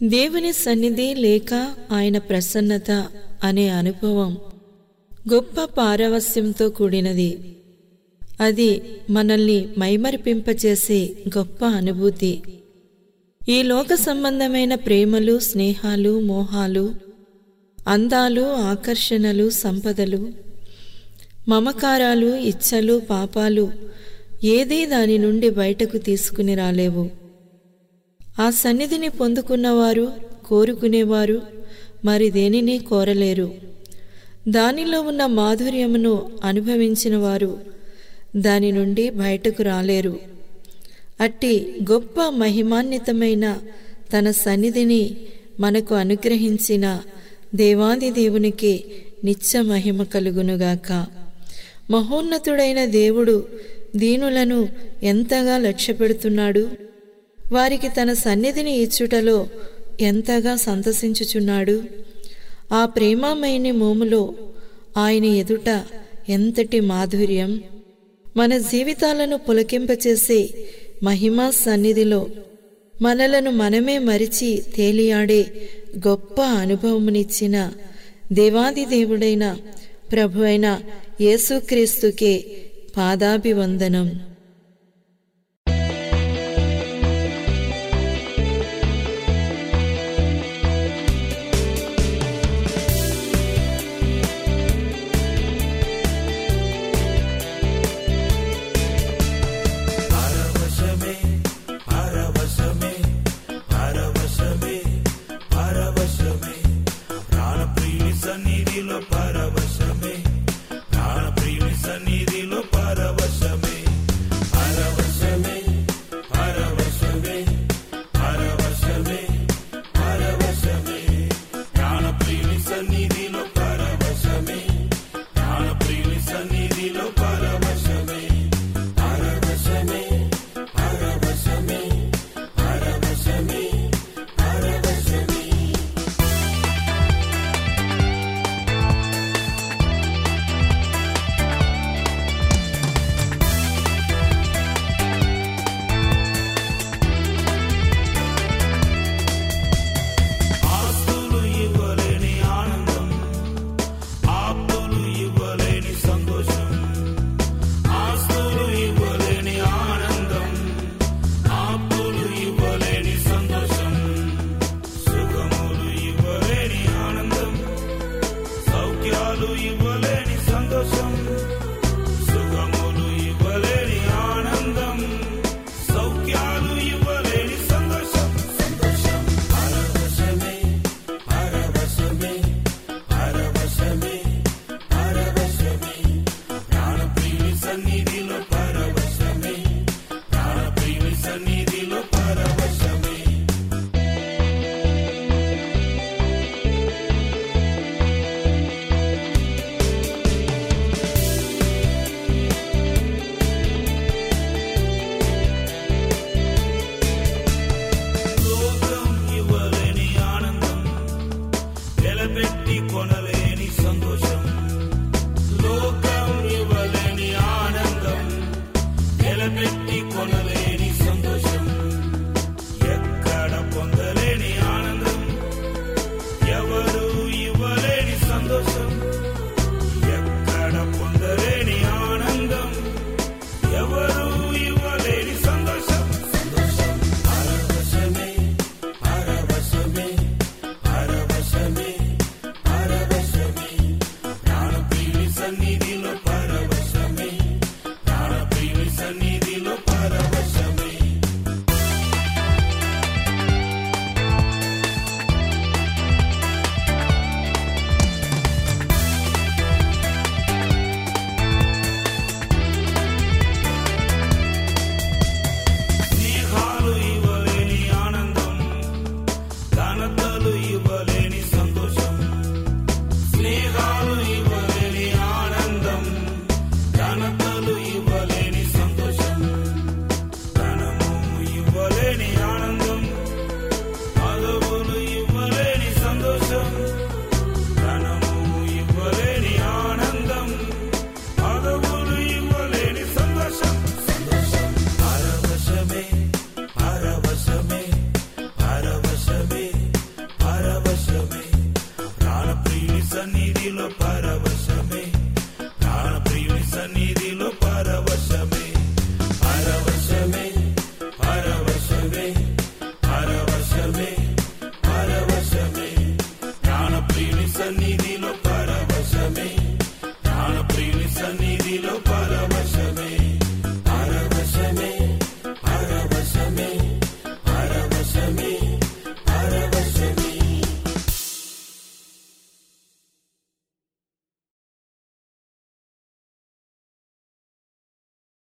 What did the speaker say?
దేవుని సన్నిధి లేక ఆయన ప్రసన్నత అనే అనుభవం గొప్ప పారవస్యంతో కూడినది అది మనల్ని మైమరిపింపచేసే గొప్ప అనుభూతి ఈ లోక సంబంధమైన ప్రేమలు స్నేహాలు మోహాలు అందాలు ఆకర్షణలు సంపదలు మమకారాలు ఇచ్చలు పాపాలు ఏదీ దాని నుండి బయటకు తీసుకుని రాలేవు ఆ సన్నిధిని పొందుకున్నవారు కోరుకునేవారు మరి దేనిని కోరలేరు దానిలో ఉన్న మాధుర్యమును అనుభవించిన వారు దాని నుండి బయటకు రాలేరు అట్టి గొప్ప మహిమాన్వితమైన తన సన్నిధిని మనకు అనుగ్రహించిన దేవాది దేవునికి నిత్య మహిమ కలుగునుగాక మహోన్నతుడైన దేవుడు దీనులను ఎంతగా లక్ష్యపెడుతున్నాడు వారికి తన సన్నిధిని ఇచ్చుటలో ఎంతగా సంతసించుచున్నాడు ఆ ప్రేమామయని మోములో ఆయన ఎదుట ఎంతటి మాధుర్యం మన జీవితాలను పులకింపచేసే మహిమా సన్నిధిలో మనలను మనమే మరిచి తేలియాడే గొప్ప అనుభవమునిచ్చిన దేవాది దేవుడైన ప్రభు అయిన యేసుక్రీస్తుకే పాదాభివందనం